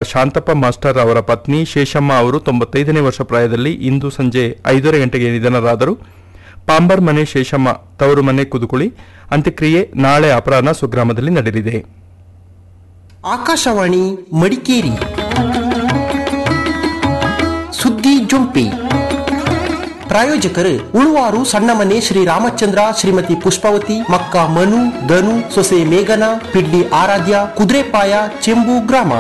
Shantappa master ಅವರ ಪತ್ನಿ ಶೇಷಮ್ಮ ಅವರು ತೊಂಬತ್ತೈದನೇ ವರ್ಷ ಪ್ರಾಯದಲ್ಲಿ ಇಂದು ಸಂಜೆ ಐದರ ಗಂಟೆಗೆ ನಿಧನರಾದರು ಪಾಂಬರ್ ಮನೆ ಶೇಷಮ್ಮ ತವರು ಮನೆ ಕುದುಕುಳಿ ಅಂತ್ಯಕ್ರಿಯೆ ನಾಳೆ ಅಪರಾಹ್ನ ಸ್ವಗ್ರಾಮದಲ್ಲಿ ನಡೆಯಲಿದೆ ಆಕಾಶವಾಣಿ ಮಡಿಕೇರಿ ಸುದ್ದಿ ಜೊಂಪಿ ಪ್ರಾಯೋಜಕರು ಉಳುವಾರು ಸಣ್ಣಮನೆ ಶ್ರೀ ರಾಮಚಂದ್ರ ಶ್ರೀಮತಿ ಪುಷ್ಪಾವತಿ ಮಕ್ಕ ಮನು ಧನು ಸೊಸೆ ಮೇಘನ ಪಿಡ್ಲಿ ಆರಾಧ್ಯ ಕುದುರೆಪಾಯ ಚೆಂಬು ಗ್ರಾಮ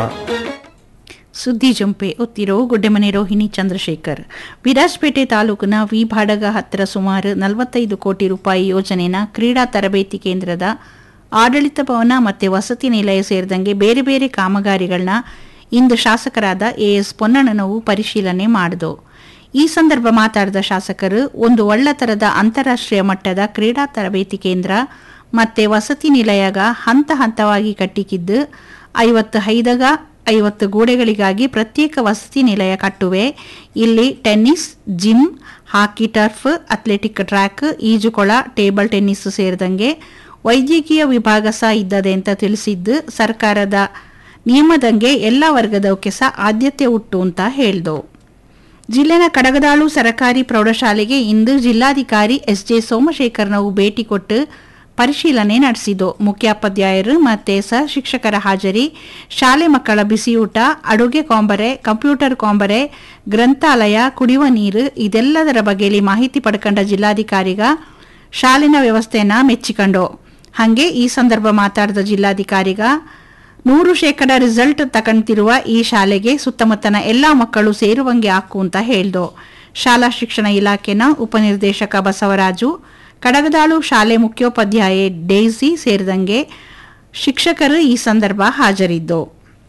ಸುದ್ದಿ ಜಂಪೆ ಒತ್ತಿರೋ ಗುಡ್ಡೆಮನೆ ರೋಹಿಣಿ ಚಂದ್ರಶೇಖರ್ ವಿರಾಜಪೇಟೆ ತಾಲೂಕಿನ ವಿ ಭಾಡಗ ಹತ್ತಿರ ಸುಮಾರು ನಲವತ್ತೈದು ಕೋಟಿ ರೂಪಾಯಿ ಯೋಜನೆನ ಕ್ರೀಡಾ ತರಬೇತಿ ಕೇಂದ್ರದ ಆಡಳಿತ ಭವನ ಮತ್ತು ವಸತಿ ನಿಲಯ ಸೇರಿದಂಗೆ ಬೇರೆ ಬೇರೆ ಕಾಮಗಾರಿಗಳನ್ನ ಇಂದು ಶಾಸಕರಾದ ಎಎಸ್ ಪೊನ್ನಣ್ಣನವು ಪರಿಶೀಲನೆ ಮಾಡಿದು ಈ ಸಂದರ್ಭ ಮಾತಾಡಿದ ಶಾಸಕರು ಒಂದು ಒಳ್ಳೆತರದ ಅಂತಾರಾಷ್ಟ್ರೀಯ ಮಟ್ಟದ ಕ್ರೀಡಾ ತರಬೇತಿ ಕೇಂದ್ರ ಮತ್ತೆ ವಸತಿ ನಿಲಯಗ ಹಂತ ಹಂತವಾಗಿ ಕಟ್ಟಿಕಿದ್ದು ಐವತ್ತು ಹೈದಗ ಐವತ್ತು ಗೋಡೆಗಳಿಗಾಗಿ ಪ್ರತ್ಯೇಕ ವಸತಿ ನಿಲಯ ಕಟ್ಟುವೆ ಇಲ್ಲಿ tennis gym hockey turf athletic track ಈಜುಕೊಳ ಟೇಬಲ್ ಟೆನ್ನಿಸ್ ಸೇರಿದಂಗೆ ವೈದ್ಯಕೀಯ ವಿಭಾಗ ಸಹ ಇದ್ದದೆ ಅಂತ ತಿಳಿಸಿದ್ದು ಸರ್ಕಾರದ ನಿಯಮದಂಗೆ ಎಲ್ಲ ವರ್ಗದವಕ್ಕೆ ಸಹ ಆದ್ಯತೆ ಉಂಟು ಅಂತ ಹೇಳ್ದು ಜಿಲ್ಲೆನ ಕಡಗದಾಳು ಸರಕಾರಿ ಪ್ರೌಢಶಾಲೆಗೆ ಇಂದು ಜಿಲ್ಲಾಧಿಕಾರಿ ಎಸ್ ಜೆ ಸೋಮಶೇಖರ್ ನಾವು ಭೇಟಿ ಕೊಟ್ಟು ಪರಿಶೀಲನೆ ನಡೆಸಿದ್ದು ಮುಖ್ಯೋಪಾಧ್ಯಾಯರು ಮತ್ತೆ ಸಹ ಶಿಕ್ಷಕರ ಹಾಜರಿ ಶಾಲೆ ಮಕ್ಕಳ ಬಿಸಿಯೂಟ ಅಡುಗೆ ಕಾಂಬರೆ ಕಂಪ್ಯೂಟರ್ ಕಾಂಬರೆ ಗ್ರಂಥಾಲಯ ಕುಡಿಯುವ ನೀರು ಇದೆಲ್ಲದರ ಬಗ್ಗೆಯಲ್ಲಿ ಮಾಹಿತಿ ಪಡ್ಕೊಂಡ ಜಿಲ್ಲಾಧಿಕಾರಿಗ ಶಾಲಿನ ವ್ಯವಸ್ಥೆನ ಮೆಚ್ಚಿಕೊಂಡು ಹಾಗೆ ಈ ಸಂದರ್ಭ ಮಾತಾಡಿದ ಜಿಲ್ಲಾಧಿಕಾರಿಗ ನೂರು ಶೇಕಡ ರಿಸಲ್ಟ್ ತಗೊಂತಿರುವ ಈ ಶಾಲೆಗೆ ಸುತ್ತಮುತ್ತನ ಎಲ್ಲಾ ಮಕ್ಕಳು ಸೇರುವಂಗೆ ಹಾಕು ಅಂತ ಹೇಳ್ದು ಶಾಲಾ ಶಿಕ್ಷಣ ಇಲಾಖೆನ ಉಪನಿರ್ದೇಶಕ ಬಸವರಾಜು ಕಡಗದಾಳು ಶಾಲೆ ಮುಖ್ಯೋಪಾಧ್ಯಾಯೆ ಡೇಸಿ ಸೇರಿದಂಗೆ ಶಿಕ್ಷಕರು ಈ ಸಂದರ್ಭ ಹಾಜರಿದ್ದು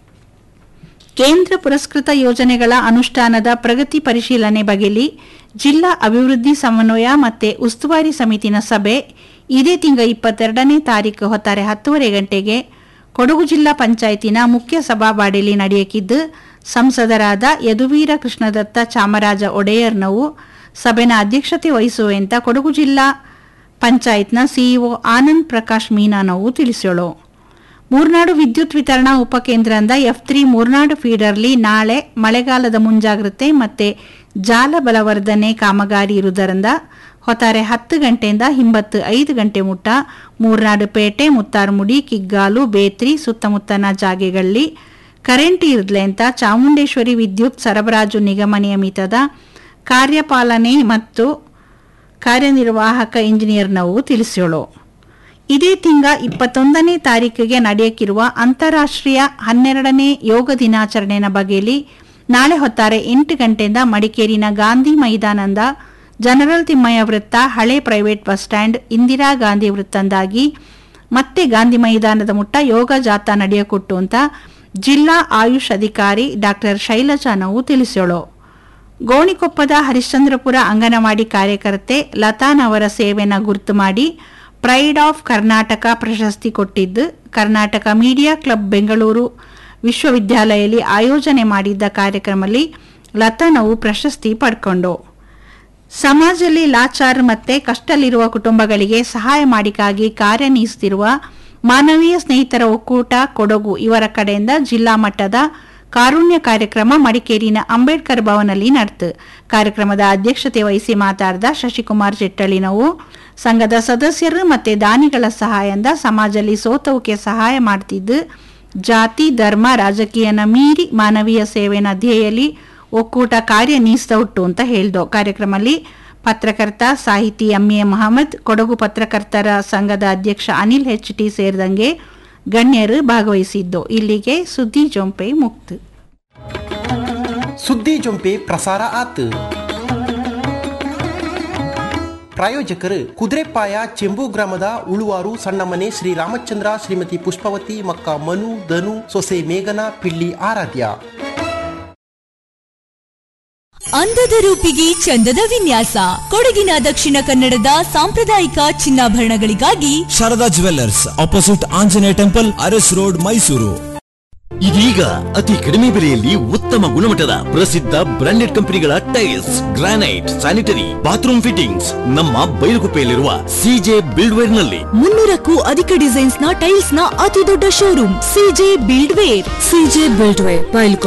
ಕೇಂದ್ರ ಪುರಸ್ಕೃತ ಯೋಜನೆಗಳ ಅನುಷ್ಠಾನದ ಪ್ರಗತಿ ಪರಿಶೀಲನೆ ಬಗೆಲಿ ಜಿಲ್ಲಾ ಅಭಿವೃದ್ಧಿ ಸಮನ್ವಯ ಮತ್ತೆ ಉಸ್ತುವಾರಿ ಸಮಿತಿನ ಸಭೆ ಇದೇ ತಿಂಗಳ ಇಪ್ಪತ್ತೆರಡನೇ ತಾರೀಕು ಹೊತ್ತಾರೆ ಹತ್ತುವರೆ ಗಂಟೆಗೆ ಕೊಡಗು ಜಿಲ್ಲಾ ಪಂಚಾಯತಿನ ಮುಖ್ಯ ಸಭಾಬಾಡಿಲಿ ನಡೆಯಕಿದ್ದು ಸಂಸದರಾದ ಯದುವೀರ ಕೃಷ್ಣದತ್ತ ಚಾಮರಾಜ ಒಡೆಯರ್ನವು ಸಭೆನ ಅಧ್ಯಕ್ಷತೆ ವಹಿಸುವಂತ ಕೊಡಗು ಜಿಲ್ಲಾ ಪಂಚಾಯತ್ನ ಸಿಇಒ ಆನಂದ್ ಪ್ರಕಾಶ್ ಮೀನಾನವು ತಿಳಿಸೋಳು ಮೂರ್ನಾಡು ವಿದ್ಯುತ್ ವಿತರಣಾ ಉಪಕೇಂದ್ರದಿಂದ ಎಫ್ ತ್ರೀ ಮೂರ್ನಾಡು ಫೀಡರ್ಲಿ ನಾಳೆ ಮಳೆಗಾಲದ ಮುಂಜಾಗ್ರತೆ ಮತ್ತೆ ಜಾಲ ಬಲವರ್ಧನೆ ಕಾಮಗಾರಿ ಇರುವುದರಿಂದ ಹೊತ್ತಾರೆ ಹತ್ತು ಗಂಟೆಯಿಂದ ಹಿಂಬತ್ತು ಐದು ಗಂಟೆ ಮುಟ್ಟ ಮೂರ್ನಾಡು ಪೇಟೆ ಮುತ್ತಾರ್ಮುಡಿ ಕಿಗ್ಗಾಲು ಬೇತ್ರಿ ಸುತ್ತಮುತ್ತನ ಜಾಗೆಗಳಲ್ಲಿ ಕರೆಂಟ್ ಇರದ್ಲೆ ಅಂತ ಚಾಮುಂಡೇಶ್ವರಿ ವಿದ್ಯುತ್ ಸರಬರಾಜು ನಿಗಮ ನಿಯಮಿತದ ಕಾರ್ಯಪಾಲನೆ ಮತ್ತು ಕಾರ್ಯನಿರ್ವಾಹಕ ಇಂಜಿನಿಯರ್ನವು ತಿಳಿಸೋಳು ಇದೇ ತಿಂಗ ಇಪ್ಪತ್ತೊಂದನೇ ತಾರೀಕಿಗೆ ನಡೆಯಕ್ಕಿರುವ ಅಂತಾರಾಷ್ಟ್ರೀಯ ಹನ್ನೆರಡನೇ ಯೋಗ ದಿನಾಚರಣೆಯ ಬಗೆಯಲ್ಲಿ ನಾಳೆ ಹೊತ್ತಾರೆ ಎಂಟು ಗಂಟೆಯಿಂದ ಮಡಿಕೇರಿನ ಗಾಂಧಿ ಮೈದಾನದ ಜನರಲ್ ತಿಮ್ಮಯ್ಯ ವೃತ್ತ ಹಳೆ private bus stand Indira Gandhi ವೃತ್ತಂದಾಗಿ ಮತ್ತೆ ಗಾಂಧಿ ಮೈದಾನದ ಮುಟ್ಟ ಯೋಗ ಜಾಥಾ ನಡೆಯಕೊಟ್ಟು ಅಂತ ಜಿಲ್ಲಾ ಆಯುಷ್ ಅಧಿಕಾರಿ ಡಾಕ್ಟರ್ ಶೈಲಜಾನವು ತಿಳಿಸೋಳು ಗೋಣಿಕೊಪ್ಪದ ಹರಿಶ್ಚಂದ್ರಪುರ ಅಂಗನವಾಡಿ ಕಾರ್ಯಕರ್ತೆ ಲತಾನವರ ಸೇವೆನ ಗುರುತು ಮಾಡಿ ಪ್ರೈಡ್ ಆಫ್ ಕರ್ನಾಟಕ ಪ್ರಶಸ್ತಿ ಕೊಟ್ಟಿದ್ದು ಕರ್ನಾಟಕ ಮೀಡಿಯಾ ಕ್ಲಬ್ ಬೆಂಗಳೂರು ವಿಶ್ವವಿದ್ಯಾಲಯದಲ್ಲಿ ಆಯೋಜನೆ ಮಾಡಿದ್ದ ಕಾರ್ಯಕ್ರಮದಲ್ಲಿ ಲತಾನವು ಪ್ರಶಸ್ತಿ ಪಡ್ಕೊಂಡು ಸಮಾಜದಲ್ಲಿ ಲಾಚಾರ್ ಮತ್ತೆ ಕಷ್ಟದಲ್ಲಿರುವ ಕುಟುಂಬಗಳಿಗೆ ಸಹಾಯ ಮಾಡಿಕಾಗಿ ಕಾರ್ಯನಿರ್ವಹಿಸುತ್ತಿರುವ ಮಾನವೀಯ ಸ್ನೇಹಿತರ ಒಕ್ಕೂಟ ಕೊಡಗು ಇವರ ಕಡೆಯಿಂದ ಜಿಲ್ಲಾ ಮಟ್ಟದ ಕಾರುಣ್ಯ ಕಾರ್ಯಕ್ರಮ ಮಡಿಕೇರಿನ ಅಂಬೇಡ್ಕರ್ ಭವನಲ್ಲಿ ನಡೆತು ಕಾರ್ಯಕ್ರಮದ ಅಧ್ಯಕ್ಷತೆ ವಹಿಸಿ ಮಾತಾಡಿದ ಶಶಿಕುಮಾರ್ ಜೆಟ್ಟಳಿನವು ಸಂಘದ ಸದಸ್ಯರು ಮತ್ತೆ ದಾನಿಗಳ ಸಹಾಯದಿಂದ ಸಮಾಜದಲ್ಲಿ ಸೋತವಕ್ಕೆ ಸಹಾಯ ಮಾಡ್ತಿದ್ದು ಜಾತಿ ಧರ್ಮ ರಾಜಕೀಯನ ಮೀರಿ ಮಾನವೀಯ ಸೇವೆನ ಧ್ಯೇಯಲ್ಲಿ ಒಕ್ಕೂಟ ಕಾರ್ಯನಿರ್ವಹಿಸ್ತಾ ಉಂಟು ಅಂತ ಹೇಳ್ದು ಕಾರ್ಯಕ್ರಮದಲ್ಲಿ ಪತ್ರಕರ್ತ ಸಾಹಿತಿ ಎಂಎ ಮಹಮ್ಮದ್ ಕೊಡಗು ಪತ್ರಕರ್ತರ ಸಂಘದ ಅಧ್ಯಕ್ಷ ಅನಿಲ್ ಎಚ್ ಟಿ ಸೇರಿದಂಗೆ ಗಣ್ಯರು ಭಾಗವಹಿಸಿದ್ದು ಇಲ್ಲಿಗೆ ಸುದ್ದಿ ಜೊಂಪೆ ಮುಕ್ತು ಸುದ್ದಿ ಜೊಂಪೆ ಪ್ರಸಾರ ಆತು ಪ್ರಾಯೋಜಕರು ಕುದುರೆಪಾಯ ಚೆಂಬು ಗ್ರಾಮದ ಉಳುವಾರು ಸಣ್ಣಮನೆ ಶ್ರೀ ರಾಮಚಂದ್ರ ಶ್ರೀಮತಿ ಪುಷ್ಪವತಿ ಮಕ್ಕ ಮನು ಧನು ಸೊಸೆ ಮೇಘನ ಪಿಳ್ಳಿ ಆರಾಧ್ಯ ಅಂದದ ರೂಪಿಗೆ ಚಂದದ ವಿನ್ಯಾಸ ಕೊಡಗಿನ ದಕ್ಷಿಣ ಕನ್ನಡದ ಸಾಂಪ್ರದಾಯಿಕ ಚಿನ್ನಾಭರಣಗಳಿಗಾಗಿ Sharada jewellers opposite Anjaneya temple Aras road Mysuru ಇದೀಗ ಅತಿ ಕಡಿಮೆ ಬೆಲೆಯಲ್ಲಿ ಉತ್ತಮ ಗುಣಮಟ್ಟದ ಪ್ರಸಿದ್ಧ ಬ್ರಾಂಡೆಡ್ ಕಂಪನಿಗಳ tiles granite sanitary bathroom fittings ನಮ್ಮ ಬೈಲುಗುಪ್ಪೆಯಲ್ಲಿರುವ ಸಿಜೆ ಬಿಲ್ಡ್ವೇರ್ ನಲ್ಲಿ ಮುನ್ನೂರಕ್ಕೂ ಅಧಿಕ ಡಿಸೈನ್ಸ್ ನ ಟೈಲ್ಸ್ ನ ಅತಿ ದೊಡ್ಡ showroom CJ buildware CJ buildware ಬೈಲ್ಕೊ